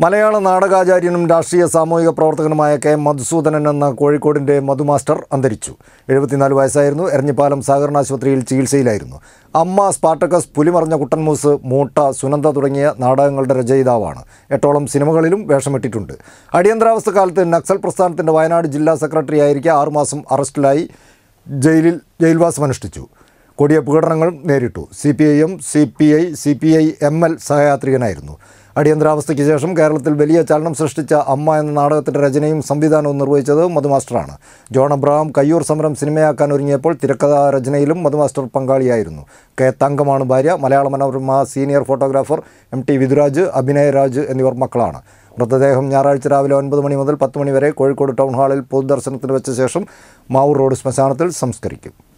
മലയാള നാടകാചാര്യനും രാഷ്ട്രീയ സാമൂഹിക പ്രവർത്തകനുമായ കെ എം മധുസൂദനൻ എന്ന കോഴിക്കോടിൻ്റെ മധുമാസ്റ്റർ അന്തരിച്ചു എഴുപത്തിനാല് വയസ്സായിരുന്നു എരഞ്ഞിപ്പാലം സഹകരണ ആശുപത്രിയിൽ ചികിത്സയിലായിരുന്നു അമ്മ സ്പാർട്ടക്കസ് പുലിമറഞ്ഞ കുട്ടൻമൂസ് മൂട്ട സുനന്ദ തുടങ്ങിയ നാടകങ്ങളുടെ രചയിതാവാണ് എട്ടോളം സിനിമകളിലും വേഷമിട്ടിട്ടുണ്ട് അടിയന്തരാവസ്ഥ കാലത്ത് നക്സൽ പ്രസ്ഥാനത്തിൻ്റെ വയനാട് ജില്ലാ സെക്രട്ടറി ആയിരിക്കെ ആറുമാസം അറസ്റ്റിലായി ജയിലിൽ ജയിൽവാസം അനുഷ്ഠിച്ചു കൊടിയ പീഡനങ്ങളും നേരിട്ടു C P I M C P I C P I M L സഹയാത്രികനായിരുന്നു അടിയന്തരാവസ്ഥയ്ക്ക് ശേഷം കേരളത്തിൽ വലിയ ചലനം സൃഷ്ടിച്ച അമ്മ എന്ന നാടകത്തിൻ്റെ രചനയും സംവിധാനവും നിർവഹിച്ചത് മധുമാസ്റ്ററാണ് ജോൺ അബ്രഹാം കയ്യൂർ സമരം സിനിമയാക്കാൻ ഒരുങ്ങിയപ്പോൾ തിരക്കഥാ രചനയിലും മധുമാസ്റ്റർ പങ്കാളിയായിരുന്നു കെ തങ്കമാണ് ഭാര്യ Malayala Manorama senior photographer M T Vidhuraj Abhinayaraj എന്നിവർ മക്കളാണ് മൃതദേഹം ഞായറാഴ്ച രാവിലെ ഒൻപത് മണി മുതൽ പത്ത് മണി വരെ കോഴിക്കോട് ടൗൺ ഹാളിൽ പൊതുദർശനത്തിന് വെച്ച ശേഷം മാവൂർ റോഡ് ശ്മശാനത്തിൽ സംസ്കരിക്കും